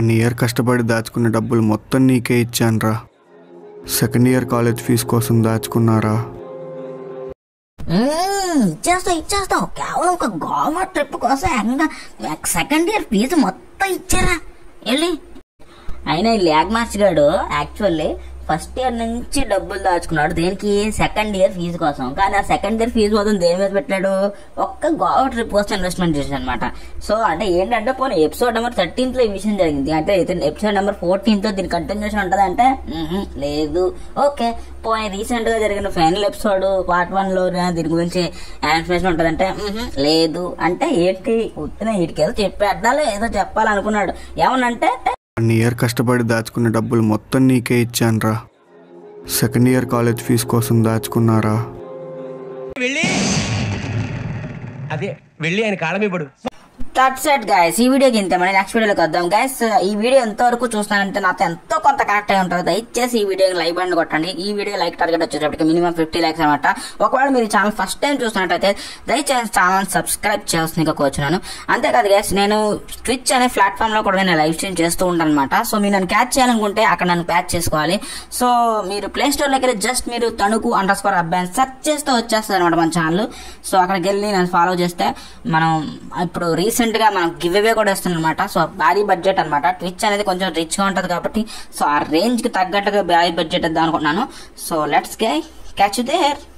one year కష్టపడి దాచుకున్న డబ్బులు మొత్తం నీకే ఇచ్చానురా సెకండ్ ఇయర్ కాలేజ్ ఫీజు కోసం దాచుకున్నారా మ్మ్, ఇచ్చేస్తాం ఇచ్చేస్తాం కేవలం ఒక గోవా ట్రిప్ కోసం ఏకంగా సెకండ్ ఇయర్ ఫీజు మొత్తం ఇచ్చారా వెళ్ళి అయినా ఈ ల్యాగ్ మాస్టర్ గాడు యాక్చువల్లీ ఫస్ట్ ఇయర్ నుంచి డబ్బులు దాచుకున్నాడు దేనికి సెకండ్ ఇయర్ ఫీజు కోసం కానీ ఆ సెకండ్ ఇయర్ ఫీజు మొత్తం దేని మీద పెట్టాడు ఒక్క గోవా ట్రిప్ కోసం ఇన్వెస్ట్మెంట్ చేశాడు అనమాట సో అంటే ఏంటంటే పోనీ ఎపిసోడ్ నెంబర్ థర్టీన్త్ లో ఈ విషయం జరిగింది అంటే ఎపిసోడ్ నెంబర్ ఫోర్టీన్త్ దీని కంటిన్యూషన్ ఉంటుంది అంటే లేదు ఓకే పోనీ రీసెంట్ గా జరిగిన ఫైనల్ ఎపిసోడ్ పార్ట్ వన్ లో దీని గురించి ఇన్ఫర్మేషన్ ఉంటదంటే మ్హూ, లేదు అంటే ఏంటి ఉత్తిన వీటికి ఏదో చెప్పేద్దాలో ఏదో చెప్పాలనుకున్నాడు ఏమనంటే వన్ ఇయర్ కష్టపడి దాచుకున్న డబ్బులు మొత్తం నీకే ఇచ్చానురా సెకండ్ ఇయర్ కాలేజ్ ఫీజు కోసం దాచుకున్నారా వెళ్ళి అదే వెళ్ళి ఆయన కాళ్ళ మీద పడు దట్స్ ఎట్ గైస్ ఈ వీడియోకి ఇంత మరి నెక్స్ట్ వీడియోలోకి వద్దాం గైస్ ఈ వీడియో ఎంతవరకు చూస్తానంటే నాతో ఎంతో కొంత కనెక్ట్ అయి ఉంటుంది దయచేసి ఈ వీడియోకి లైక్ బటన్ కొట్టండి ఈ వీడియో లైక్ టార్గెట్ వచ్చేటప్పటికి మినిమం ఫిఫ్టీ లైక్స్ అనమాట ఒకవేళ మీరు ఛానల్ ఫస్ట్ టైం చూస్తున్నట్టయితే దయచేసి ఛానల్ సబ్స్క్రైబ్ చేస్తుంది కోరుచున్నాను అంతేకాదు గైస్ నేను ట్విచ్ అనే ప్లాట్ఫామ్ లో కూడా నేను లైవ్ స్ట్రీమ్ చేస్తూ ఉంటాను అనమాట సో మీరు నన్ను క్యాచ్ చేయాలనుకుంటే అక్కడ నన్ను క్యాచ్ చేసుకోవాలి సో మీరు ప్లే స్టోర్ లోకి వెళ్ళి జస్ట్ మీరు తణుకు అండర్ స్కోర్ అబ్బాయి సెర్చ్ చేస్తే వచ్చేస్తుంది అనమాట మన ఛానల్ సో అక్కడికి వెళ్ళి నేను ఫాలో చేస్తే మనం ఇప్పుడు రీసెంట్ గా మనం గివ్ అవే కూడా ఇస్తున్నాం అనమాట సో భారీ బడ్జెట్ అనమాట ట్విచ్ అనేది కొంచెం రిచ్ గా ఉంటది కాబట్టి సో ఆ రేంజ్ కి తగ్గట్టుగా భారీ బడ్జెట్ ఇద్దాం అనుకుంటున్నాను so let's get catch there